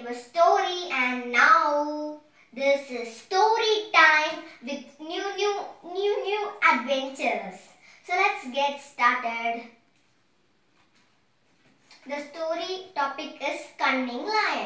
you a story and now this is story time with new new new new adventures. So let's get started. The story topic is Cunning Lion.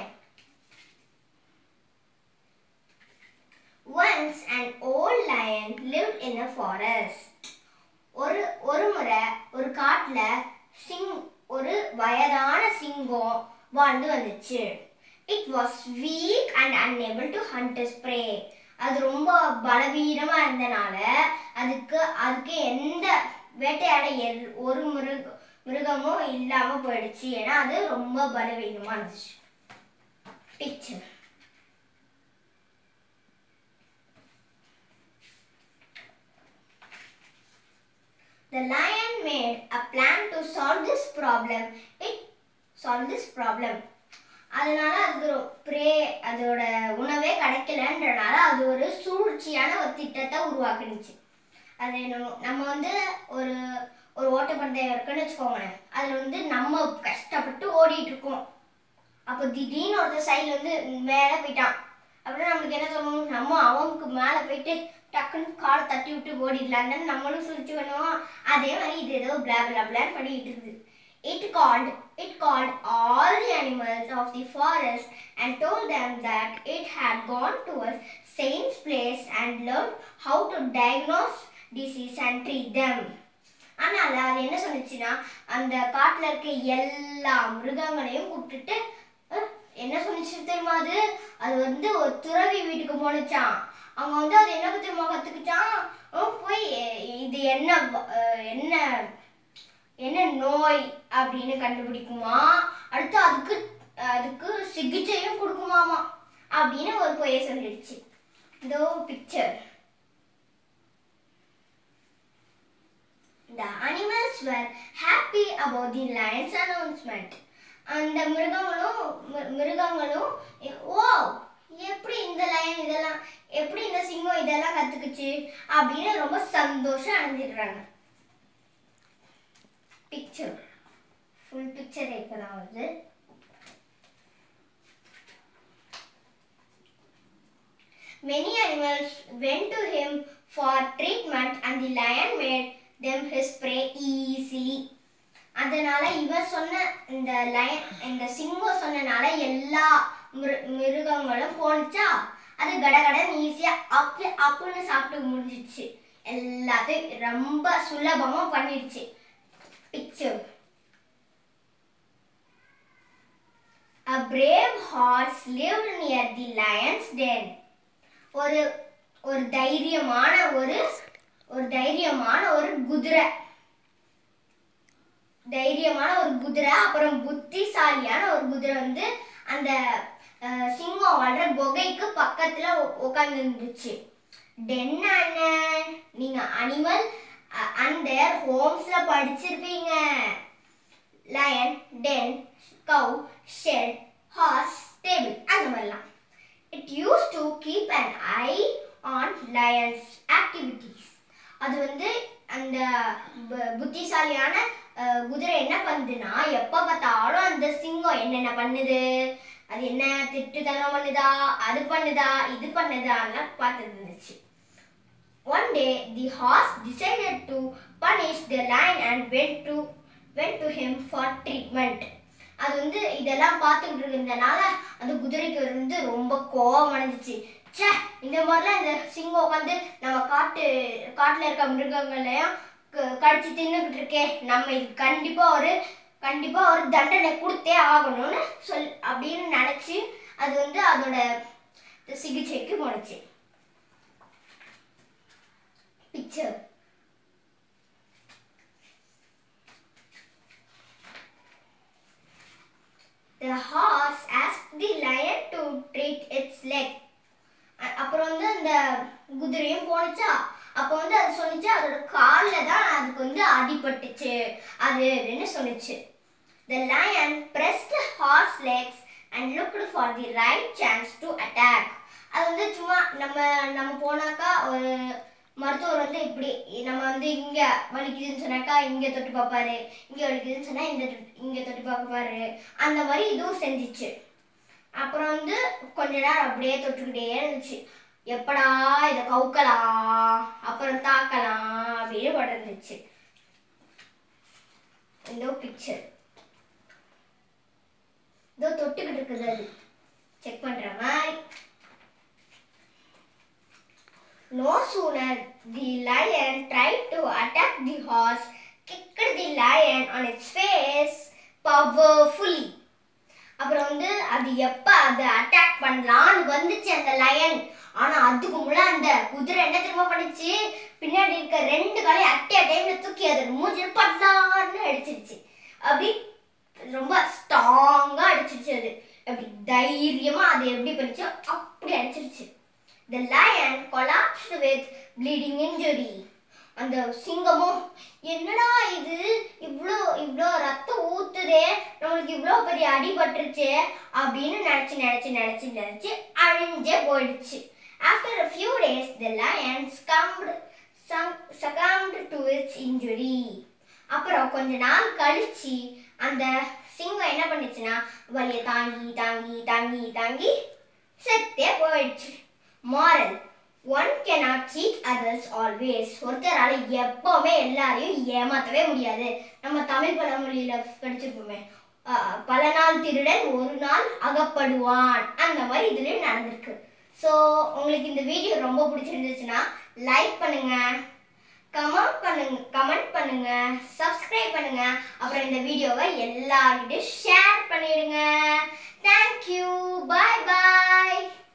Once an old lion lived in a forest. ஒரு ஒரு முறை ஒரு காட்டுல சிங் ஒரு வயதான சிங்கம் வாழ்ந்து வந்துச்சு it was weak and unable to hunt its prey அது ரொம்ப பலவீனமா இருந்தனால அதுக்கு அதுக்கு எந்த வேட்டையாட எல்- ஒரு மிருக மிருகமும் இல்லாம போயிடுச்சு ஏன்னா அது ரொம்ப பலவீனமா இருந்துச்சு picture The lion made a plan to solve this problem. It solved this problem. அதனால அது ப்ரே அதோட உணவே கிடைக்கலன்றனால அது ஒரு சூழ்ச்சியான ஒரு திட்டத்தை உருவாக்குனுச்சு அது நம்ம நம்ம வந்து ஒரு ஒரு ஓட்டப்பந்தயம் இருக்குன்னு வச்சுக்கோங்களேன் அதில் வந்து நம்ம கஷ்டப்பட்டு ஓடிட்டு இருக்கோம் அப்போ திடீர்னு ஒருத்தர் சைடில் வந்து மேலே போயிட்டான் அப்படின்னா நம்மளுக்கு என்ன சொல்லணும் நம்ம அவனுக்கு மேலே போயிட்டு டக்குன்னு காலை தட்டி விட்டு ஓடிடலான்னு நம்மளும் சுழிச்சு பண்ணுவோம் அதே மாதிரி இது ஏதோ பிளா பிளா பிளான் பண்ணிட்டு இருக்குது It called it called all the animals of the forest and told them that it had gone to a saint's place and learned how to diagnose disease and treat them. ஆனால் அது என்ன சொன்னுச்சுன்னா அந்த காட்டில் இருக்க எல்லா மிருகங்களையும் கூப்பிட்டுட்டு அஹ், என்ன சொன்னுச்சு தெரியுமா அது அது வந்து ஒரு துறவி வீட்டுக்கு போனுச்சான் அங்க வந்து அது என்ன தெரியுமா கத்துக்கிச்சான் அஹ், போய் எ- இது என்ன வ- அஹ், என்ன என்ன நோய் அப்படின்னு கண்டுபிடிக்குமா அடுத்து அதுக்கு அதுக்கு சிகிச்சையும் கொடுக்குமாமா அப்படின்னு ஒரு பொய்ய சொல்லிடுச்சு இதோ picture The animals were happy about the lion's announcement. அந்த மிருகங்களும் மி- மிருகங்களும் எ- ஓ எப்படி இந்த லயன் இதெல்லாம் எப்படி இந்த சிங்கம் இதெல்லாம் கத்துக்குச்சு அப்படின்னு ரொம்ப சந்தோஷம் அடைஞ்சிடுறாங்க பிக்சர் ஃபுல் பிக்சர் இப்பதான் வருது Many animals went to him for treatment and the lion made them his prey easily. அதனால இவன் சொன்ன இந்த லயன் இந்த சிங்கம் சொன்னனால எல்லா மிரு- மிருகங்களும் போனுச்சா அது கடகடன் ஈஸியா அப்ப அப்புன்னு சாப்பிட்டு முடிஞ்சிச்சு எல்லாத்தையும் ரொம்ப சுலபமா பண்ணிடுச்சு picture A brave horse lived near the lion's den. ஒரு ஒரு தைரியமான ஒரு ஒரு தைரியமான ஒரு குதிரை தைரியமான ஒரு குதிரை அப்புறம் புத்திசாலியான ஒரு குதிரை வந்து அந்த அஹ், சிங்கம் வாழ்ற குகைக்கு பக்கத்துல உட்கார்ந்து இருந்துச்சு டென் அண்ணன் நீங்க அனிமல் அண்டர் ஹோம்ஸ்ல படிச்சிருப்பீங்க lion den cow shed horse stable அந்த மாதிரிலாம் it used to keep an eye on lion's activities அது வந்து அந்த பு- புத்திசாலியான அஹ், குதிரை என்ன பண்ணுதுன்னா எப்போ பார்த்தாலும் அந்த சிங்கம் என்னென்ன பண்ணுது அது என்ன திட்டுத்தனம் பண்ணுதா அது பண்ணுதா இது பண்ணுதான்னு பார்த்துட்டு இருந்துச்சு One day, the horse decided to punish the lion and went to went to him for treatment. அது வந்து இதெல்லாம் பார்த்துக்கிட்டு இருந்தனால அந்த குதிரைக்கு வந்து ரொம்ப கோவம் அடைஞ்சிச்சு ச்சே இந்த மாதிரிலாம் இந்த சிங்கம் உட்காந்து நம்ம காட்டு காட்டில் இருக்க மிருகங்களையும் க- கடிச்சு தின்னுக்கிட்டு இருக்கே நம்ம இது கண்டிப்பா ஒரு கண்டிப்பா ஒரு தண்டனை கொடுத்தே ஆகணும்னு சொல் அப்படின்னு நினைச்சு அது வந்து அதோட சிகிச்சைக்கு போனுச்சு picture. The horse asked the lion to treat its leg. அ- அப்புறம் வந்து அந்த குதிரையும் போனுச்சா அப்போ வந்து அது சொன்னுச்சு அதோட காலில் தான் அதுக்கு வந்து அடிபட்டுச்சு அது அப்படின்னு சொன்னுச்சு The lion pressed the horse legs and looked for the right chance to attack. அது வந்து சும்மா நம்ம நம்ம போனாக்கா ஒரு மருத்துவர் வந்து இப்படி நம்ம வந்து இங்க வலிக்குதுன்னு சொன்னாக்கா இங்க தொட்டு பார்ப்பாரு இங்க வலிக்குதுன்னு சொன்னா இந்த தொட்டு- இங்க தொட்டு பார்ப்பாரு அந்த மாதிரி இதுவும் செஞ்சுச்சு அப்புறம் வந்து கொஞ்ச நேரம் அப்படியே தொட்டுக்கிட்டே இருந்துச்சு எப்படா இதை கவுக்கலாம் அப்புறம் தாக்கலாம் அப்படின்னு படுந்துச்சு இந்த பிக்சர் இதோ தொட்டுக்கிட்டு இருக்குது அது செக் பண்ற மாதிரி No sooner the lion tried to attack the horse, kicked the lion on its face powerfully. அப்புறம் வந்து அது எப்ப அது அட்டாக் பண்ணலாம்னு வந்துச்சு அந்த லயன் ஆனா அதுக்கு முன்னாடி அந்த குதிரை என்ன திரும்ப பண்ணுச்சு பின்னாடி இருக்க ரெண்டு காலையும் அட்டே டைம்ல தூக்கி அது மூஞ்சில் பட்லான்னு அடிச்சிருச்சு அப்படி ரொம்ப ஸ்ட்ராங்கா அடிச்சிருச்சு அது அப்படி தைரியமா அது எப்படி பண்ணுச்சோ அப்படி அடிச்சிருச்சு The lion collapsed with bleeding injury. அந்த சிங்கமும் என்னடா இது இவ்வளோ இவ்வளோ ரத்தம் ஊத்துதே நம்மளுக்கு இவ்வளோ பெரிய அடிபட்டுருச்சு அப்படின்னு நினச்சி நினச்சி நினச்சி நினச்சி அழிஞ்சே போயிடுச்சு after a few days the lion succumbed sunk- succumbed to its injury அப்புறம் கொஞ்ச நாள் கழிச்சு அந்த சிங்கம் என்ன பண்ணுச்சுன்னா வலியை தாங்கி தாங்கி தாங்கி தாங்கி செத்தே போயிடுச்சு moral one cannot cheat others always ஒருத்தரால எப்பவுமே எல்லாரையும் ஏமாத்தவே முடியாது நம்ம தமிழ் பழமொழியில படிச்சிருப்போமே அஹ், பல நாள் திருடன் ஒரு நாள் அகப்படுவான் அந்த மாதிரி இதுலயும் நடந்திருக்கு ஸோ உங்களுக்கு இந்த வீடியோ ரொம்ப பிடிச்சிருந்துச்சுன்னா லைக் பண்ணுங்க கமெண்ட் பண்ணுங்க கமெண்ட் பண்ணுங்க சப்ஸ்கிரைப் பண்ணுங்க அப்புறம் இந்த வீடியோவை எல்லார்கிட்டையும் ஷேர் பண்ணிடுங்க தேங்க்யூ பாய் பாய்